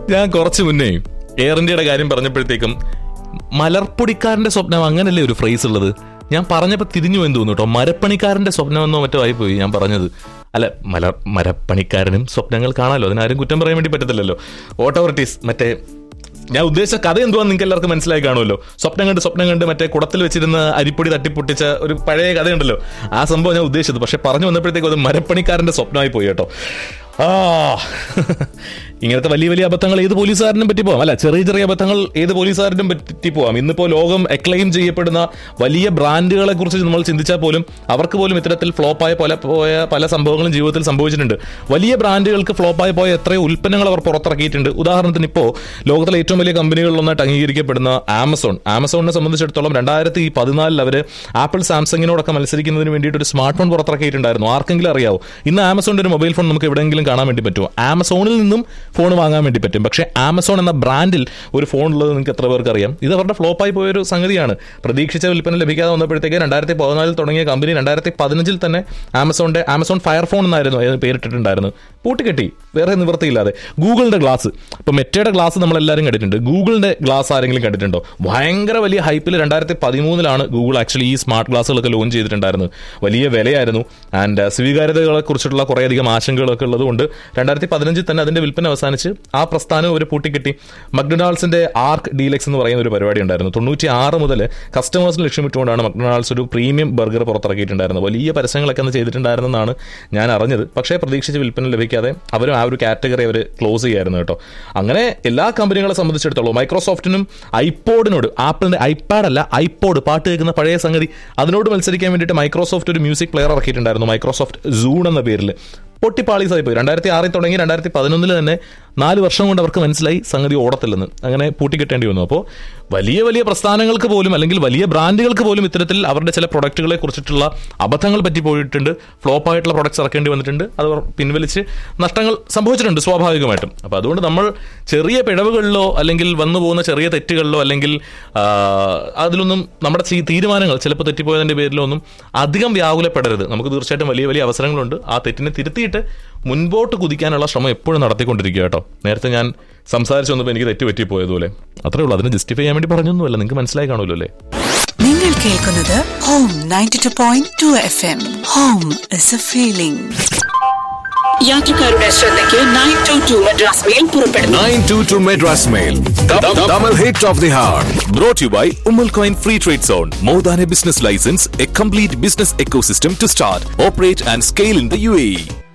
ഞാൻ കുറച്ച് മുന്നേ എയർ ഇന്ത്യയുടെ കാര്യം പറഞ്ഞപ്പോഴത്തേക്കും മലർപ്പൊടിക്കാരന്റെ സ്വപ്നം അങ്ങനല്ലേ ഒരു ഫ്രേസ് ഉള്ളത് ഞാൻ പറഞ്ഞപ്പോൾ തിരിഞ്ഞു എന്ന് തോന്നുന്നു കേട്ടോ മരപ്പണിക്കാരന്റെ സ്വപ്നം എന്നോ മറ്റോ ആയിപ്പോയി ഞാൻ പറഞ്ഞത് അല്ല മലർ മരപ്പണിക്കാരനും സ്വപ്നങ്ങൾ കാണാമല്ലോ അതിനാരും കുറ്റം പറയാൻ വേണ്ടി പറ്റത്തില്ലല്ലോ ഓട്ടോറിറ്റീസ് മറ്റേ ഞാൻ ഉദ്ദേശിച്ച കഥ എന്തുവാന്ന് നിങ്ങൾക്ക് എല്ലാവർക്കും മനസ്സിലായി കാണുമല്ലോ സ്വപ്നം കണ്ട് സ്വപ്നം കണ്ട് മറ്റേ കുടത്തിൽ വെച്ചിരുന്ന അരിപ്പൊടി തട്ടിപ്പൊട്ടിച്ച ഒരു പഴയ കഥയുണ്ടല്ലോ ആ സംഭവം ഞാൻ ഉദ്ദേശിച്ചത് പക്ഷെ പറഞ്ഞു വന്നപ്പോഴത്തേക്കും അത് മരപ്പണിക്കാരന്റെ സ്വപ്നമായി പോയി കേട്ടോ ആ ഇങ്ങനത്തെ വലിയ വലിയ അബദ്ധങ്ങൾ ഏത് പോലീസുകാരനും പറ്റി പോവാം അല്ല ചെറിയ ചെറിയ അബദ്ധങ്ങൾ ഏത് പോലീസുകാരനും പറ്റി പോവാം ഇന്നിപ്പോ ലോകം എക്ലെയിം ചെയ്യപ്പെടുന്ന വലിയ ബ്രാൻഡുകളെ കുറിച്ച് നമ്മൾ ചിന്തിച്ചാൽ പോലും അവർക്ക് പോലും ഇത്തരത്തിൽ ഫ്ലോപ്പായ പല പോയ പല സംഭവങ്ങളും ജീവിതത്തിൽ സംഭവിച്ചിട്ടുണ്ട് വലിയ ബ്രാൻഡുകൾക്ക് ഫ്ലോപ്പായി പോയ എത്രയോ ഉൽപ്പന്നങ്ങൾ അവർ പുറത്തിറക്കിയിട്ടുണ്ട് ഉദാഹരണത്തിന് ഇപ്പോൾ ലോകത്തിലെ ഏറ്റവും വലിയ കമ്പനികളിലൊന്നായിട്ട് അംഗീകരിക്കപ്പെടുന്ന ആമസോൺ ആമസോണിനെ സംബന്ധിച്ചിടത്തോളം രണ്ടായിരത്തി പതിനാലിൽ അവർ ആപ്പിൾ സാംസങ്ങിനോടൊക്കെ മത്സരിക്കുന്നതിന് വേണ്ടിയിട്ട് ഒരു സ്മാർട്ട് ഫോൺ പുറത്തിറക്കിയിട്ടുണ്ടായിരുന്നു ആർക്കെങ്കിലും അറിയാവോ ഇന്ന് ആമസോണിന്റെ ഒരു മൊബൈൽ ഫോൺ നമുക്ക് എവിടെയെങ്കിലും കാണാൻ വേണ്ടി പറ്റുമോ ആമസോണിൽ നിന്നും ഫോൺ വാങ്ങാൻ വേണ്ടി പറ്റും പക്ഷേ ആമസോൺ എന്ന ബ്രാൻഡിൽ ഒരു ഫോൺ ഉള്ളത് നിങ്ങൾക്ക് എത്ര പേർക്ക് അറിയാം ഇത് അവരുടെ ഫ്ലോപ്പായി പോയൊരു സംഗതിയാണ് പ്രതീക്ഷിച്ച വിൽപ്പന ലഭിക്കാതെ വന്നപ്പോഴത്തേക്ക് രണ്ടായിരത്തി പതിനാലിൽ തുടങ്ങിയ കമ്പനി രണ്ടായിരത്തി പതിനഞ്ചിൽ തന്നെ ആമസോണിന്റെ ആമസോൺ ഫയർ ഫോൺ എന്നായിരുന്നു അതിന് പേരിട്ടിട്ടുണ്ടായിരുന്നു പൂട്ടിക്കെട്ടി വേറെ നിവൃത്തിയില്ലാതെ ഗൂഗിളിന്റെ ഗ്ലാസ് ഇപ്പൊ മെറ്റയുടെ ഗ്ലാസ് നമ്മൾ എല്ലാവരും കണ്ടിട്ടുണ്ട് ഗൂഗിളിന്റെ ഗ്ലാസ് ആരെങ്കിലും കണ്ടിട്ടുണ്ടോ ഭയങ്കര വലിയ ഹൈപ്പിൽ രണ്ടായിരത്തി പതിമൂന്നിലാണ് ഗൂഗിൾ ആക്ച്വലി ഈ സ്മാർട്ട് ഗ്ലാസ്സുകളൊക്കെ ലോഞ്ച് ചെയ്തിട്ടുണ്ടായിരുന്നു വലിയ വിലയായിരുന്നു ആൻഡ് സ്വീകാര്യതകളെ കുറിച്ചിട്ടുള്ള കുറേയധികം ആശങ്കകളൊക്കെ ഉള്ളതുകൊണ്ട് രണ്ടായിരത്തി പതിനഞ്ചിൽ തന്നെ അതിന്റെ വിൽപ്പന അവസാനിച്ച് ആ പ്രസ്ഥാനം ഒരു പൂട്ടിക്കെട്ടി മക്ഡൊണാൾഡ്സിന്റെ ആർക്ക് ഡീലക്സ് എന്ന് പറയുന്ന ഒരു പരിപാടി ഉണ്ടായിരുന്നു തൊണ്ണൂറ്റി ആറ് മുതൽ കസ്റ്റമേഴ്സിന് ലക്ഷ്യമിട്ടുകൊണ്ടാണ് മക്ഡൊണാൾഡ്സ് ഒരു പ്രീമിയം ബർഗർ പുറത്തിറക്കിയിട്ടുണ്ടായിരുന്നത് വലിയ പരസ്യങ്ങളൊക്കെ അന്ന് ചെയ്തിട്ടുണ്ടായിരുന്നെന്നാണ് ഞാൻ അറിഞ്ഞത് പക്ഷേ പ്രതീക്ഷിച്ച വിൽപ്പന ലഭിക്കാതെ അവരും ആ ഒരു കാറ്റഗറി അവർ ക്ലോസ് ചെയ്യായിരുന്നു കേട്ടോ അങ്ങനെ എല്ലാ കമ്പനികളെ സംബന്ധിച്ചിടത്തോളം മൈക്രോസോഫ്റ്റിനും ഐപോഡിനോട് ആപ്പിളിന്റെ ഐപാഡ് അല്ല ഐപോഡ് പാട്ട് കേൾക്കുന്ന പഴയ സംഗതി അതിനോട് മത്സരിക്കാൻ വേണ്ടിയിട്ട് മൈക്രോസോഫ്റ്റ് ഒരു മ്യൂസിക് പ്ലെയർ ഇറക്കിയിട്ടുണ്ടായിരുന്നു മൈക്രോസോഫ്റ്റ് സൂൺ എന്ന പേരിൽ പൊട്ടിപ്പാളീസായി പോയി രണ്ടായിരത്തി ആറിൽ തുടങ്ങി രണ്ടായിരത്തി പതിനൊന്നിൽ തന്നെ നാല് വർഷം കൊണ്ട് അവർക്ക് മനസ്സിലായി സംഗതി ഓടത്തില്ലെന്ന് അങ്ങനെ പൂട്ടിക്കെട്ടേണ്ടി വന്നു അപ്പോൾ വലിയ വലിയ പ്രസ്ഥാനങ്ങൾക്ക് പോലും അല്ലെങ്കിൽ വലിയ ബ്രാൻഡുകൾക്ക് പോലും ഇത്തരത്തിൽ അവരുടെ ചില പ്രൊഡക്റ്റുകളെ കുറിച്ചിട്ടുള്ള അബദ്ധങ്ങൾ പറ്റിപ്പോയിട്ടുണ്ട് ഫ്ലോപ്പ് ആയിട്ടുള്ള പ്രൊഡക്ട്സ് ഇറക്കേണ്ടി വന്നിട്ടുണ്ട് അത് അവർ പിൻവലിച്ച് നഷ്ടങ്ങൾ സംഭവിച്ചിട്ടുണ്ട് സ്വാഭാവികമായിട്ടും അപ്പോൾ അതുകൊണ്ട് നമ്മൾ ചെറിയ പിഴവുകളിലോ അല്ലെങ്കിൽ വന്നു പോകുന്ന ചെറിയ തെറ്റുകളിലോ അല്ലെങ്കിൽ ആ, അതിലൊന്നും നമ്മുടെ ചീ- തീരുമാനങ്ങൾ ചിലപ്പോൾ തെറ്റിപ്പോയതിന്റെ പേരിലോ ഒന്നും അധികം വ്യാകുലപ്പെടരുത് നമുക്ക് തീർച്ചയായിട്ടും വലിയ വലിയ അവസരങ്ങളുണ്ട് ആ തെറ്റിനെ തിരുത്തിയിട്ട് മുൻപോട്ട് കുതിക്കാനുള്ള ശ്രമം എപ്പോഴും നടത്തിക്കൊണ്ടിരിക്കുക കേട്ടോ നേരത്തെ ഞാൻ സംസാരിച്ചു വന്നപ്പോൾ എനിക്ക് തെറ്റ് പറ്റിപ്പോയതുപോലെ അത്രേ ഉള്ളൂ അതിനെ ജസ്റ്റിഫൈ ചെയ്യാൻ വേണ്ടി പറഞ്ഞൊന്നുമല്ല നിങ്ങൾക്ക് മനസ്സിലായി കാണുമല്ലോ അല്ലേ നിങ്ങൾ കേൾക്കുന്നത് home ninety two point two F M home is a feeling യാത്രക്കാരുടെ ശ്രദ്ധയ്ക്ക് nine two two Madras mail പുറപ്പെടുന്നു 922 Madras Mail. Double hit of the hour. Brought to you by Umal Coin Free Trade Zone. More than a business license, a complete business ecosystem to start, operate, and scale in the UAE.